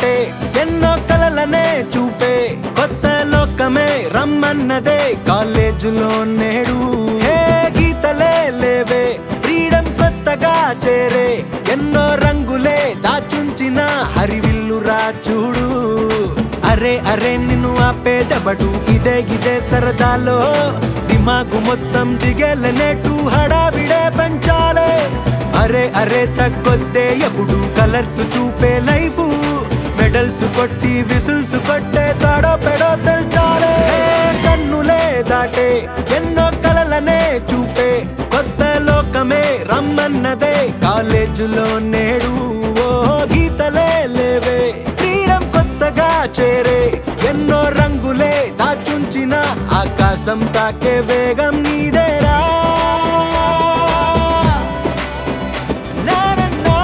దాటే ఎన్నో కలలనే చూపే కొత్త లోకమే రమ్మన్నదే కాలేజీలో నేడు ఏ గీతలే లేవే ఫ్రీడమ్ కొత్తగా చేరే ఎన్నో రంగులే దాచుంచిన హరివిల్లురా చూడు అరే అరే నిన్ను ఆపేదెవడు ఇదే ఇదే సరదాలో దిమాగు మొత్తం దిగేలనేటు హడావిడే పెంచాలే అరే అరే తగ్గొద్దే ఎప్పుడు కలర్స్ చూపే లైఫ్ మెడల్స్ కొట్టి విసుల్స్ కొట్టే తాడో పెడో తెల్చాలే కన్నులే దాటే ఎన్నో కలలనే చూపే కొత్త లోకమే రమ్మన్నదే కాలేజీలో నేడు ఓ గీతలే లేవే ఫ్రీడమ్ కొత్తగా చేరే ఎన్నో రంగులే దాచుంచిన ఆకాశం తాకే వేగం నీదేరా నా నా నా.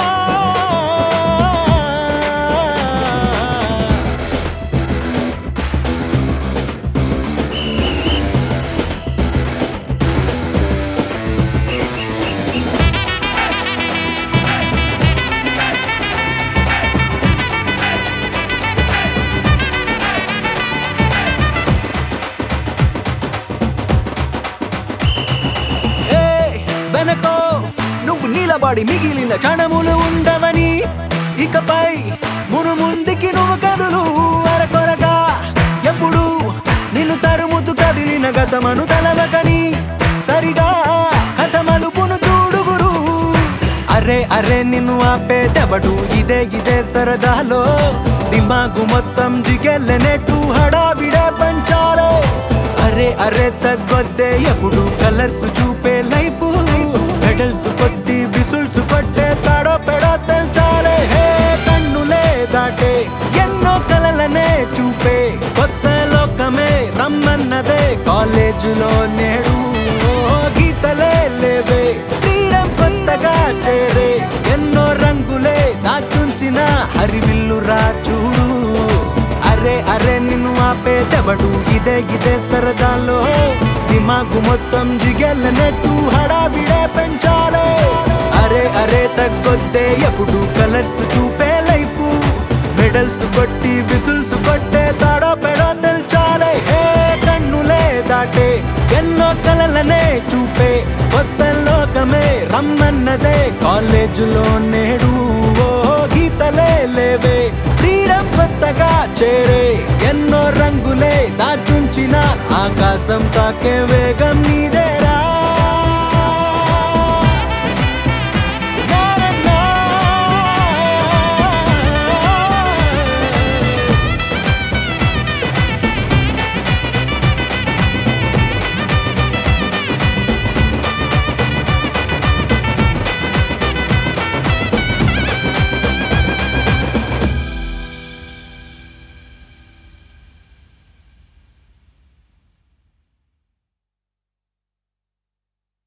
ఏ వెనకో నువ్వు నీలబడి మిగిలిన క్షణములు ఉండవని ఇకపై మును ముందుకి నువ్వు కదులు అరకొరగా ఎప్పుడు నిన్ను తరుముతు కదిలిన గతమను తలవకని సరిగా కథ మలుపును చూడుగురు అరే అరే నిన్ను ఆపేదెవడు ఇదే ఇదే సరదాలో దిమాగు మొత్తం జిగెల్లనెట్టు హడావిడే పంచాలే అరే అరే తగ్గొద్దే ఎప్పుడు కలర్స్ చూపే లైఫ్ మెడల్స్ కొద్ది విసుల్స్ కొట్టే తాడో పెడో తెల్చాలే హే కన్నులే దాటే ఎన్నో కలలనే చూపే కొత్త లోకమే రమ్మన్నదే కాలేజీలో నేడు ఓ గీతలే లేవే ఫ్రీడమ్ కొత్తగా చేరే ఎన్నో రంగులే దాచుంచిన హరివిల్లురా చూడు అరే అరే నిన్ను ఆపేదెవడు ఇదే ఇదే సరదాలో దిమాగు మొత్తం జిగెల్లనట్టు హడావిడే పెంచాలే అరే అరే తగ్గొద్దే ఎప్పుడు కలర్స్ చూపే లైఫ్ మెడల్స్ కొట్టి విసుల్స్ కొట్టే తాడో పెడో తెల్చాలే హే కన్నులే దాటే ఎన్నో కలలనే చూపే కొత్త లోకమే రమ్మన్నదే కాలేజీలో నేడు ఓ గీతలే లేవే ఫ్రీడమ్ కొత్తగా చేరే ఎన్నో రంగులే దాచుంచిన ఆకాశం తాకే వేగం నీ